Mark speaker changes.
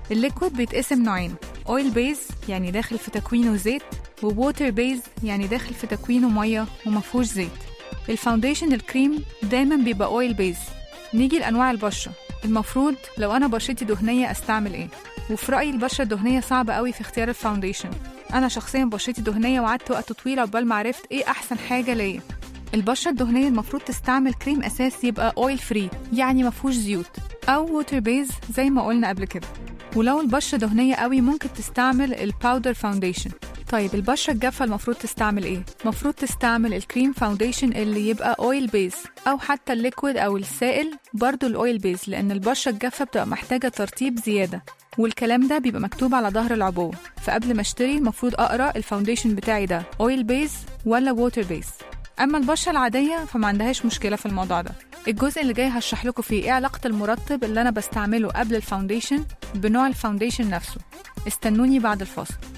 Speaker 1: الليكويد بيتقسم نوعين اويل بيز يعني داخل في تكوينه زيت وووتر بيز يعني داخل في تكوينه ميه ومفهوش زيت الفاونديشن الكريم دايما بيبقى اويل بيز نيجي لانواع البشره المفروض لو انا بشرتي دهنيه استعمل ايه وفي رايي البشره الدهنيه صعبه قوي في اختيار الفاونديشن انا شخصيا بشرتي دهنيه وقعدت وقت طويل عقبال ما عرفت ايه احسن حاجه ليا البشره الدهنيه المفروض تستعمل كريم اساس يبقى اويل فري يعني مفهوش زيوت او ووتر بيز زي ما قلنا قبل كده ولو البشره دهنيه قوي ممكن تستعمل الباودر فاونديشن طيب البشرة الجافة المفروض تستعمل ايه؟ المفروض تستعمل الكريم فاونديشن اللي يبقى اويل بيز او حتى الليكويد او السائل برضو الاويل بيز لان البشرة الجافة بتبقى محتاجة ترطيب زيادة والكلام ده بيبقى مكتوب على ظهر العبوة فقبل ما اشتري المفروض اقرا الفاونديشن بتاعي ده اويل بيز ولا ووتر بيز اما البشره العاديه فما عندهاش مشكله في الموضوع ده الجزء اللي جاي هشرح لكم فيه ايه علاقه المرطب اللي انا بستعمله قبل الفاونديشن بنوع الفاونديشن نفسه استنوني بعد الفاصل